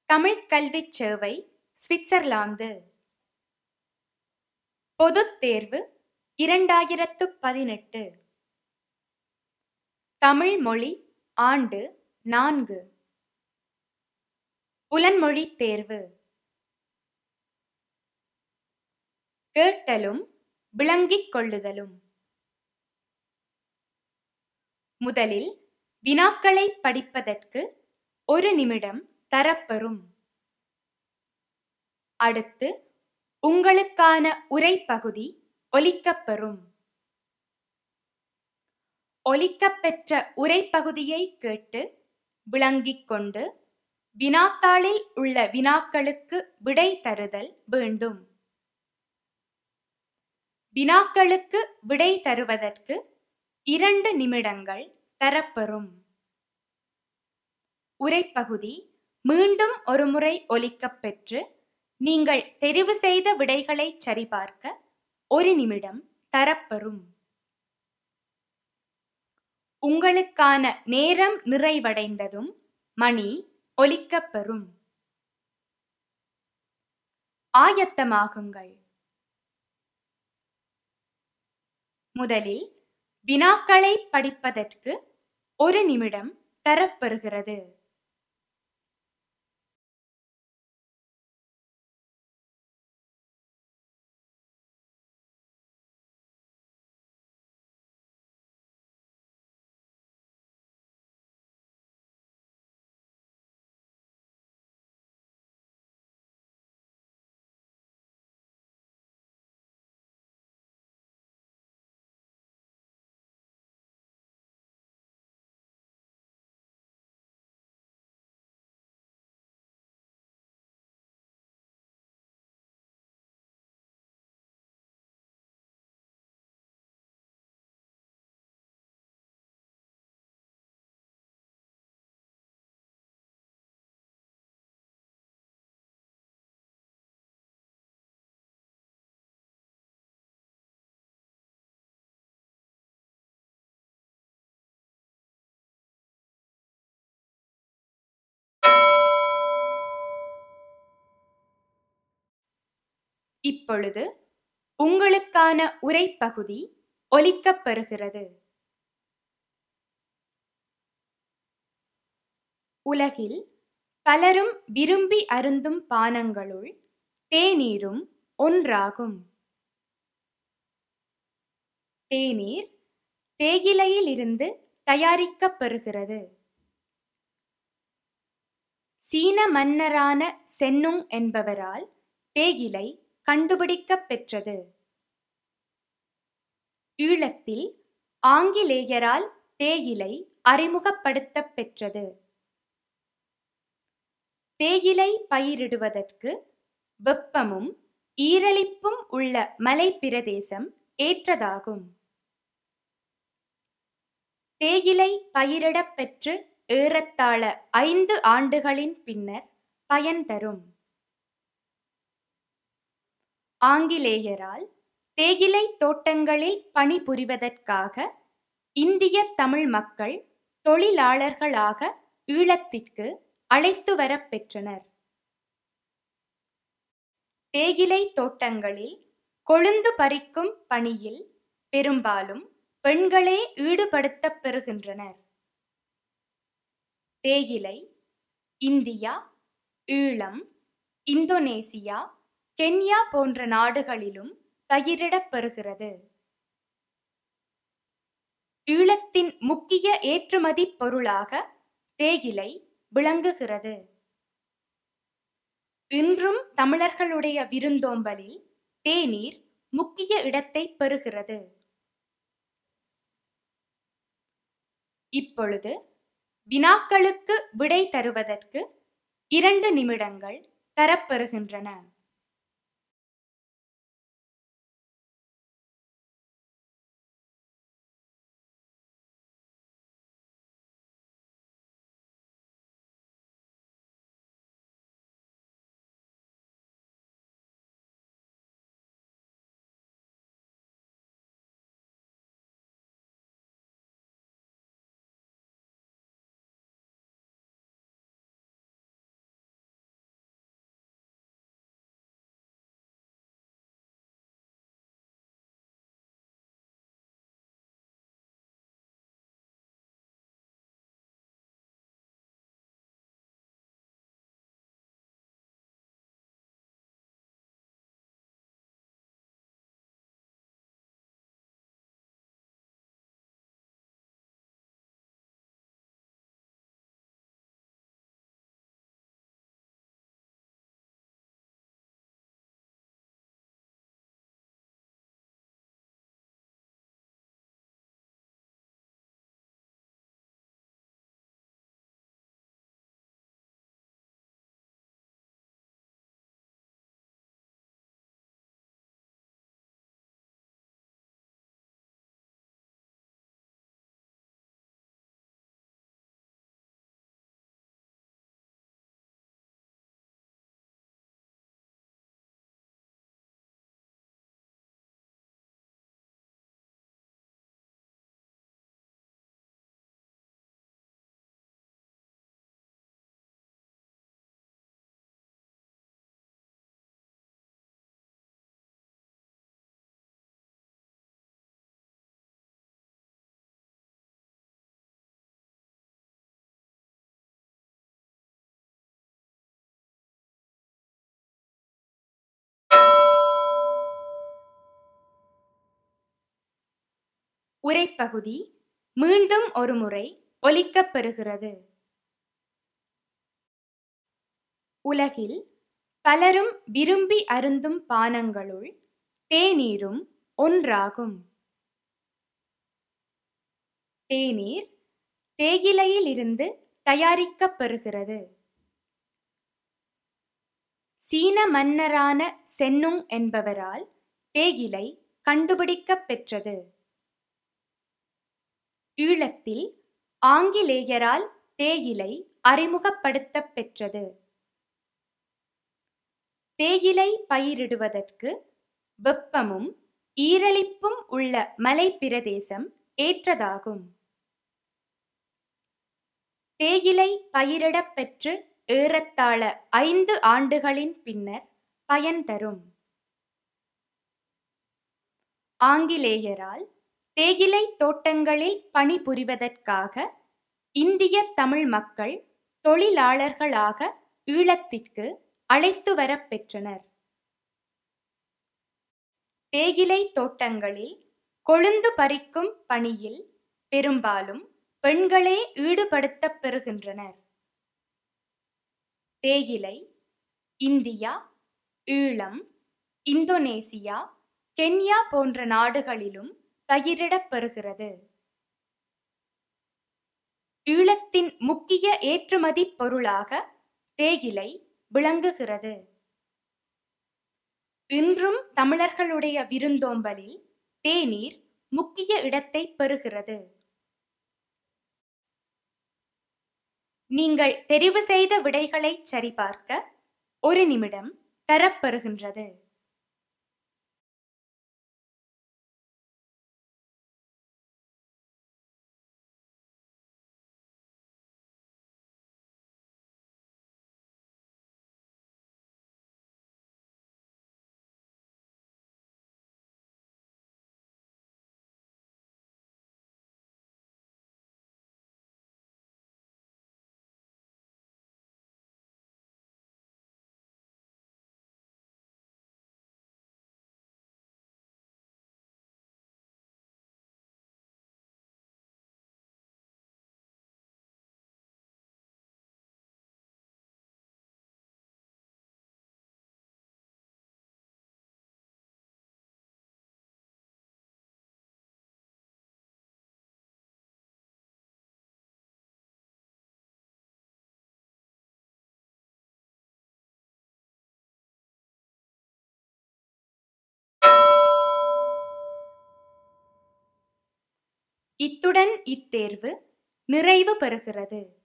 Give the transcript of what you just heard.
தமிழ்க் கல்விச் சேவை சுவிட்சர்லாந்து பொதுத் தேர்வு இரண்டாயிரத்து பதினெட்டு தமிழ் மொழி ஆண்டு நான்கு புலன்மொழித் தேர்வு கேட்டலும் விளங்கிக் கொள்ளுதலும் முதலில் வினாக்களைப் படிப்பதற்கு ஒரு நிமிடம் தரப்பெறும் அடுத்து உங்களுக்கான உரைப்பகுதி ஒலிக்கப்பெறும் ஒலிக்கப்பெற்ற உரைப்பகுதியைக் கேட்டு விளங்கிக் கொண்டு வினாத்தாளில் உள்ள வினாக்களுக்கு விடை தருதல் வேண்டும் வினாக்களுக்கு விடை தருவதற்கு இரண்டு நிமிடங்கள் தரப்பெறும் உரைப்பகுதி மீண்டும் ஒருமுறை ஒலிக்கப்பெற்று நீங்கள் தெரிவு செய்த விடைகளை சரிபார்க்க ஒரு நிமிடம் தரப்பெறும் உங்களுக்கான நேரம் நிறைவடைந்ததும் மணி ஒலிக்கப்பெறும் ஆயத்தமாகுங்கள் முதலில் வினாக்களை படிப்பதற்கு ஒரு நிமிடம் தரப்பெறுகிறது இப்பொழுது உங்களுக்கான உரைப்பகுதி ஒலிக்கப்பெறுகிறது உலகில் பலரும் விரும்பி அருந்தும் பானங்களுள் தேநீரும் ஒன்றாகும் தேநீர் தேயிலையிலிருந்து தயாரிக்கப்பெறுகிறது சீன மன்னரான சென்னுங் என்பவரால் தேயிலை கண்டுபிடிக்கப் பெற்றது ஈழத்தில் ஆங்கிலேயரால் தேயிலை அறிமுகப்படுத்தப் பெற்றது தேயிலை பயிரிடுவதற்கு வெப்பமும் ஈரலிப்பும் உள்ள மலைப்பிரதேசம் ஏற்றதாகும் தேயிலை பயிரிடப் பெற்று ஏறத்தாழ ஐந்து ஆண்டுகளின் பின்னர் பயன் தரும் ஆங்கிலேயரால் தேயிலை தோட்டங்களில் பணிபுரிவதற்காக இந்திய தமிழ் மக்கள் தொழிலாளர்களாக ஈழத்திற்கு அழைத்து வரப் பெற்றனர் தேயிலை தோட்டங்களில் கொழுந்து பறிக்கும் பணியில் பெரும்பாலும் பெண்களே ஈடுபடுத்தப் பெறுகின்றனர் தேயிலை இந்தியா ஈழம் இந்தோனேசியா கென்யா போன்ற நாடுகளிலும் பயிரிடப் பெறுகிறது ஈழத்தின் முக்கிய ஏற்றுமதி பொருளாக தேயிலை விளங்குகிறது இன்றும் தமிழர்களுடைய விருந்தோம்பலில் தேநீர் முக்கிய இடத்தை பெறுகிறது இப்பொழுது வினாக்களுக்கு விடை தருவதற்கு இரண்டு நிமிடங்கள் தரப்பெறுகின்றன உரைப்பகுதி மீண்டும் ஒருமுறை ஒலிக்கப் பெறுகிறது உலகில் பலரும் விரும்பி அருந்தும் பானங்களுள் தேநீரும் ஒன்றாகும் தேநீர் தேயிலையிலிருந்து தயாரிக்கப் பெறுகிறது சீன மன்னரான சென்னுங் என்பவரால் தேயிலை கண்டுபிடிக்கப் பெற்றது ஈழத்தில் ஆங்கிலேயரால் தேயிலை அறிமுகப்படுத்தப் பெற்றது தேயிலை பயிரிடுவதற்கு வெப்பமும் ஈரலிப்பும் உள்ள மலைப்பிரதேசம் ஏற்றதாகும் தேயிலை பயிரிடப் பெற்று ஏறத்தாழ ஐந்து ஆண்டுகளின் பின்னர் பயன் தரும் ஆங்கிலேயரால் தேயிலை தோட்டங்களில் பணிபுரிவதற்காக இந்திய தமிழ் மக்கள் தொழிலாளர்களாக ஈழத்திற்கு அழைத்து வரப் பெற்றனர் தேயிலை தோட்டங்களில் கொழுந்து பறிக்கும் பணியில் பெரும்பாலும் பெண்களே ஈடுபடுத்தப் பெறுகின்றனர் தேயிலை இந்தியா ஈழம் இந்தோனேசியா கென்யா போன்ற நாடுகளிலும் பயிரிடப் பெறுகிறது ஈழத்தின் முக்கிய ஏற்றுமதி பொருளாக தேயிலை விளங்குகிறது இன்றும் தமிழர்களுடைய விருந்தோம்பலில் தேநீர் முக்கிய இடத்தை பெறுகிறது நீங்கள் தெரிவு செய்த விடைகளை சரிபார்க்க ஒரு நிமிடம் தரப்பெறுகின்றது இத்துடன் இத்தேர்வு நிறைவு பெறுகிறது